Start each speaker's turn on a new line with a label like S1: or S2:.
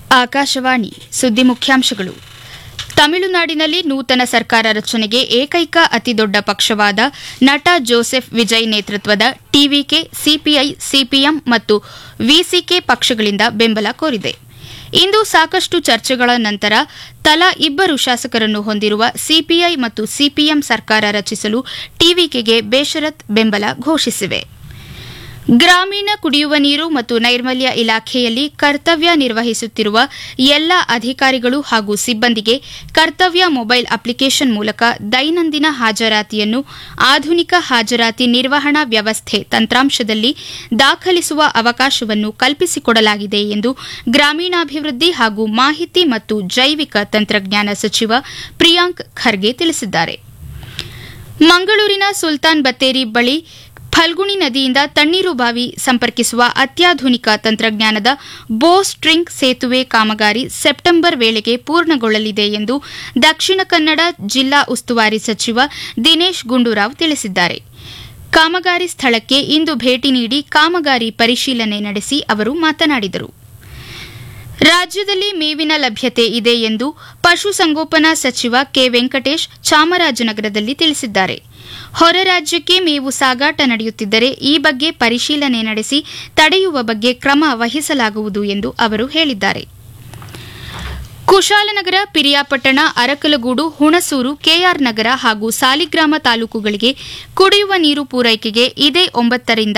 S1: ಆಕಾಶವಾಣಿ ಸುದ್ದಿ ಮುಖ್ಯಾಂಶಗಳು ತಮಿಳುನಾಡಿನಲ್ಲಿ ನೂತನ ಸರ್ಕಾರ ರಚನೆಗೆ ಏಕೈಕ ಅತಿದೊಡ್ಡ ಪಕ್ಷವಾದ ನಟ ಜೋಸೆಫ್ ವಿಜಯ್ ನೇತೃತ್ವದ ಟಿವಿಕೆ ಸಿಪಿಐ ಸಿಪಿಎಂ ಮತ್ತು ವಿಸಿಕೆ ಪಕ್ಷಗಳಿಂದ ಬೆಂಬಲ ಕೋರಿದೆ ಇಂದು ಸಾಕಷ್ಟು ಚರ್ಚೆಗಳ ನಂತರ ತಲಾ ಇಬ್ಬರು ಶಾಸಕರನ್ನು ಹೊಂದಿರುವ ಸಿಪಿಐ ಮತ್ತು ಸಿಪಿಎಂ ಸರ್ಕಾರ ರಚಿಸಲು ಟಿವಿಕೆಗೆ ಬೇಷರತ್ ಬೆಂಬಲ ಘೋಷಿಸಿವೆ ಗ್ರಾಮೀಣ ಕುಡಿಯುವ ನೀರು ಮತ್ತು ನೈರ್ಮಲ್ಯ ಇಲಾಖೆಯಲ್ಲಿ ಕರ್ತವ್ಯ ನಿರ್ವಹಿಸುತ್ತಿರುವ ಎಲ್ಲ ಅಧಿಕಾರಿಗಳು ಹಾಗೂ ಸಿಬ್ಬಂದಿಗೆ ಕರ್ತವ್ಯ ಮೊಬೈಲ್ ಅಪ್ಲಿಕೇಶನ್ ಮೂಲಕ ದೈನಂದಿನ ಹಾಜರಾತಿಯನ್ನು ಆಧುನಿಕ ಹಾಜರಾತಿ ನಿರ್ವಹಣಾ ವ್ಯವಸ್ಥೆ ತಂತ್ರಾಂಶದಲ್ಲಿ ದಾಖಲಿಸುವ ಅವಕಾಶವನ್ನು ಕಲ್ಪಿಸಿಕೊಡಲಾಗಿದೆ ಎಂದು ಗ್ರಾಮೀಣಾಭಿವೃದ್ಧಿ ಹಾಗೂ ಮಾಹಿತಿ ಮತ್ತು ಜೈವಿಕ ತಂತ್ರಜ್ಞಾನ ಸಚಿವ ಪ್ರಿಯಾಂಕ್ ಖರ್ಗೆ ತಿಳಿಸಿದ್ದಾರೆ ಮಂಗಳೂರಿನ ಸುಲ್ತಾನ್ ಬತ್ತೇರಿ ಬಳಿ ಫಲ್ಗುಣಿ ನದಿಯಿಂದ ತಣ್ಣೀರು ಬಾವಿ ಸಂಪರ್ಕಿಸುವ ಅತ್ಯಾಧುನಿಕ ತಂತ್ರಜ್ಞಾನದ ಬೋ ಸ್ಟ್ರಿಂಗ್ ಸೇತುವೆ ಕಾಮಗಾರಿ ಸೆಪ್ಟೆಂಬರ್ ವೇಳೆಗೆ ಪೂರ್ಣಗೊಳ್ಳಲಿದೆ ಎಂದು ದಕ್ಷಿಣ ಕನ್ನಡ ಜಿಲ್ಲಾ ಉಸ್ತುವಾರಿ ಸಚಿವ ದಿನೇಶ್ ಗುಂಡೂರಾವ್ ತಿಳಿಸಿದ್ದಾರೆ ಕಾಮಗಾರಿ ಸ್ಥಳಕ್ಕೆ ಇಂದು ಭೇಟಿ ನೀಡಿ ಕಾಮಗಾರಿ ಪರಿಶೀಲನೆ ನಡೆಸಿ ಅವರು ಮಾತನಾಡಿದರು ರಾಜ್ಯದಲ್ಲಿ ಮೇವಿನ ಲಭ್ಯತೆ ಇದೆ ಎಂದು ಪಶುಸಂಗೋಪನಾ ಸಚಿವ ಕೆ ವೆಂಕಟೇಶ್ ಚಾಮರಾಜನಗರದಲ್ಲಿ ತಿಳಿಸಿದ್ದಾರೆ ಹೊರ ರಾಜ್ಯಕ್ಕೆ ಮೇವು ಸಾಗಾಟ ನಡೆಯುತ್ತಿದ್ದರೆ ಈ ಬಗ್ಗೆ ಪರಿಶೀಲನೆ ನಡೆಸಿ ತಡೆಯುವ ಬಗ್ಗೆ ಕ್ರಮ ವಹಿಸಲಾಗುವುದು ಎಂದು ಅವರು ಹೇಳಿದ್ದಾರೆ ಕುಶಾಲನಗರ ಪಿರಿಯಾಪಟ್ಟಣ ಅರಕಲಗೂಡು ಹುಣಸೂರು ಕೆಆರ್ ನಗರ ಹಾಗೂ ಸಾಲಿಗ್ರಾಮ ತಾಲೂಕುಗಳಿಗೆ ಕುಡಿಯುವ ನೀರು ಪೂರೈಕೆಗೆ ಇದೇ ಒಂಬತ್ತರಿಂದ